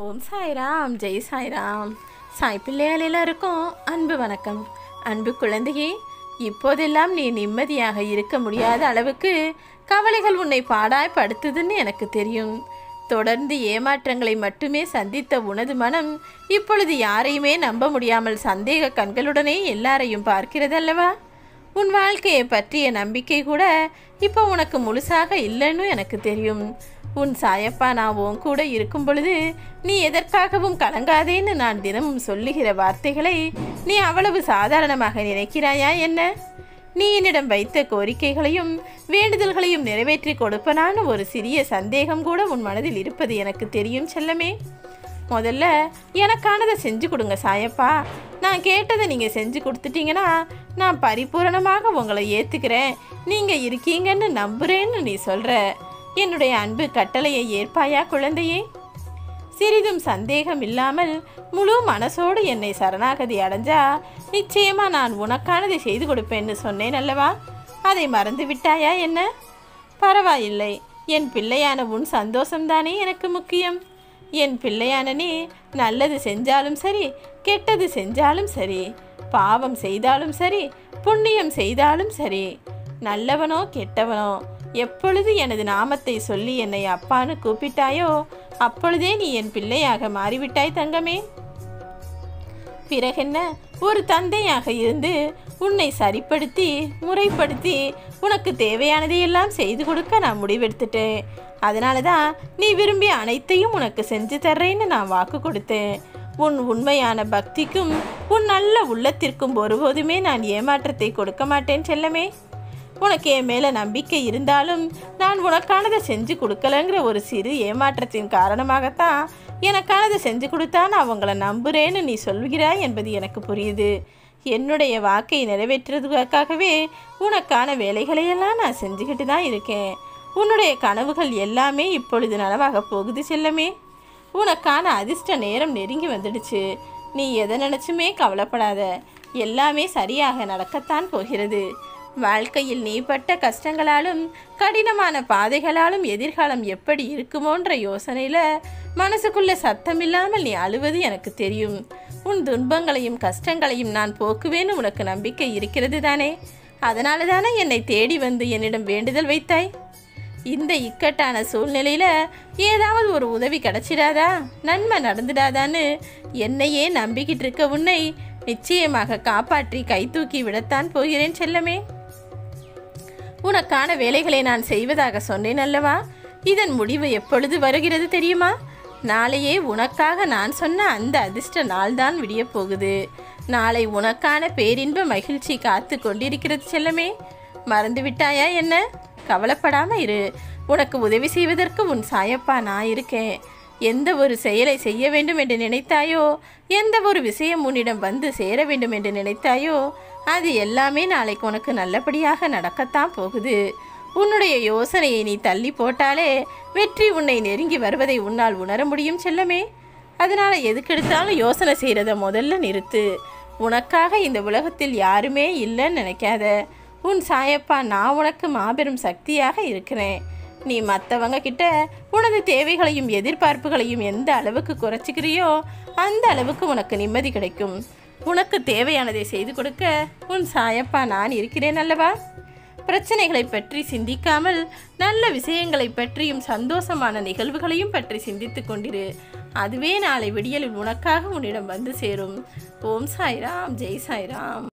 ஓம் சாய்ராம் ஜெய் சாய்ராம் சாய் பிள்ளைகள் எல்லாருக்கும் அன்பு வணக்கம் அன்பு குழந்தையே இப்போதெல்லாம் நீ நிம்மதியாக இருக்க முடியாத அளவுக்கு கவலைகள் உன்னை பாடாய் படுத்துதுன்னு எனக்கு தெரியும் தொடர்ந்து ஏமாற்றங்களை மட்டுமே சந்தித்த உனது மனம் இப்பொழுது யாரையுமே நம்ப முடியாமல் சந்தேக கண்களுடனே எல்லாரையும் பார்க்கிறதல்லவா உன் வாழ்க்கையை பற்றிய நம்பிக்கை கூட இப்போ உனக்கு முழுசாக இல்லைன்னு எனக்கு தெரியும் உன் சாயப்பா நான் உன் கூட இருக்கும் பொழுது நீ எதற்காகவும் கலங்காதேன்னு நான் தினமும் சொல்லுகிற வார்த்தைகளை நீ அவ்வளவு சாதாரணமாக நினைக்கிறாயா என்ன நீ என்னிடம் வைத்த கோரிக்கைகளையும் வேண்டுதல்களையும் நிறைவேற்றி கொடுப்பனான்னு ஒரு சிறிய சந்தேகம் கூட உன் மனதில் இருப்பது எனக்கு தெரியும் செல்லமே முதல்ல எனக்கானதை செஞ்சு கொடுங்க சாயப்பா நான் கேட்டதை நீங்கள் செஞ்சு கொடுத்துட்டீங்கன்னா நான் பரிபூரணமாக உங்களை ஏற்றுக்கிறேன் நீங்கள் இருக்கீங்கன்னு நம்புகிறேன்னு நீ சொல்கிற என்னுடைய அன்பு கட்டளையை ஏற்பாயா குழந்தையே சிறிதும் சந்தேகம் இல்லாமல் முழு மனசோடு என்னை சரணாகதி அடைஞ்சா நிச்சயமா நான் உனக்கானதை செய்து கொடுப்பேன்னு சொன்னேன் அல்லவா அதை மறந்து விட்டாயா என்ன பரவாயில்லை என் பிள்ளையான உன் சந்தோஷம்தானே எனக்கு முக்கியம் என் பிள்ளையான நீ நல்லது செஞ்சாலும் சரி கெட்டது செஞ்சாலும் சரி பாவம் செய்தாலும் சரி புண்ணியம் செய்தாலும் சரி நல்லவனோ கெட்டவனோ எப்பொழுது எனது நாமத்தை சொல்லி என்னை அப்பான்னு கூப்பிட்டாயோ அப்பொழுதே நீ என் பிள்ளையாக மாறிவிட்டாய் தங்கமே பிறகென்ன ஒரு தந்தையாக இருந்து உன்னை சரிப்படுத்தி முறைப்படுத்தி உனக்கு தேவையானதையெல்லாம் செய்து கொடுக்க நான் முடிவெடுத்துட்டேன் அதனால தான் நீ விரும்பிய அனைத்தையும் உனக்கு செஞ்சு தர்றேன்னு நான் வாக்கு கொடுத்தேன் உன் உண்மையான பக்திக்கும் உன் நல்ல உள்ளத்திற்கும் ஒருபோதுமே நான் ஏமாற்றத்தை கொடுக்க மாட்டேன் செல்லமே உனக்கு என் மேலே நம்பிக்கை இருந்தாலும் நான் உனக்கானதை செஞ்சு கொடுக்கலங்கிற ஒரு சிறு ஏமாற்றத்தின் காரணமாகத்தான் எனக்கானதை செஞ்சு கொடுத்தா நான் அவங்கள நம்புகிறேன்னு நீ சொல்கிறாய் என்பது எனக்கு புரியுது என்னுடைய வாக்கை நிறைவேற்றுறதுக்காகவே உனக்கான வேலைகளையெல்லாம் நான் செஞ்சுக்கிட்டு தான் இருக்கேன் உன்னுடைய கனவுகள் எல்லாமே இப்பொழுது நனவாக போகுது செல்லமே உனக்கான அதிர்ஷ்ட நேரம் நெருங்கி வந்துடுச்சு நீ எதை நினச்சுமே கவலைப்படாத எல்லாமே சரியாக நடக்கத்தான் போகிறது வாழ்க்கையில் நீ பட்ட கஷ்டங்களாலும் கடினமான பாதைகளாலும் எதிர்காலம் எப்படி இருக்குமோன்ற யோசனையில் மனசுக்குள்ள சத்தமில்லாமல் நீ அழுவது எனக்கு தெரியும் உன் துன்பங்களையும் கஷ்டங்களையும் நான் போக்குவேன்னு உனக்கு நம்பிக்கை இருக்கிறது தானே அதனால தானே என்னை தேடி வந்து என்னிடம் வேண்டுதல் வைத்தாய் இந்த இக்கட்டான சூழ்நிலையில் ஏதாவது ஒரு உதவி கிடைச்சிடாதா நன்மை நடந்துடாதான்னு என்னையே நம்பிக்கிட்டு இருக்க உன்னை நிச்சயமாக காப்பாற்றி கை தூக்கி விடத்தான் போகிறேன் செல்லமே உனக்கான வேலைகளை நான் செய்வதாக சொன்னேன் அல்லவா இதன் முடிவு எப்பொழுது வருகிறது தெரியுமா நாளையே உனக்காக நான் சொன்ன அந்த அதிர்ஷ்ட நாள் தான் விடியப் போகுது நாளை உனக்கான பேரின்ப மகிழ்ச்சி காத்து கொண்டிருக்கிறது செல்லமே மறந்து விட்டாயா என்ன கவலைப்படாம இரு உனக்கு உதவி செய்வதற்கு உன் சாயப்பா நான் இருக்கேன் எந்த ஒரு செயலை செய்ய வேண்டும் என்று நினைத்தாயோ எந்த ஒரு விஷயம் உன்னிடம் வந்து சேர வேண்டும் என்று நினைத்தாயோ அது எல்லாமே நாளைக்கு உனக்கு நல்லபடியாக நடக்கத்தான் போகுது உன்னுடைய யோசனையை நீ தள்ளி போட்டாலே வெற்றி உன்னை நெருங்கி வருவதை உன்னால் உணர முடியும் செல்லமே அதனால் எதுக்கெடுத்தாலும் யோசனை செய்கிறத முதல்ல நிறுத்து உனக்காக இந்த உலகத்தில் யாருமே இல்லைன்னு நினைக்காத உன் சாயப்பா நான் உனக்கு மாபெரும் சக்தியாக இருக்கிறேன் நீ மற்றவங்க கிட்ட உனது தேவைகளையும் எதிர்பார்ப்புகளையும் எந்த அளவுக்கு குறைச்சிக்கிறியோ அந்த அளவுக்கு உனக்கு நிம்மதி கிடைக்கும் உனக்கு தேவையானதை செய்து கொடுக்க உன் சாயப்பா நான் இருக்கிறேன் அல்லவா பிரச்சனைகளை பற்றி சிந்திக்காமல் நல்ல விஷயங்களை பற்றியும் சந்தோஷமான நிகழ்வுகளையும் பற்றி சிந்தித்து கொண்டிரு அதுவே நாளை விடியலில் உனக்காக உன்னிடம் வந்து சேரும் ஓம் சாய்ராம் ஜெய் சாய்ராம்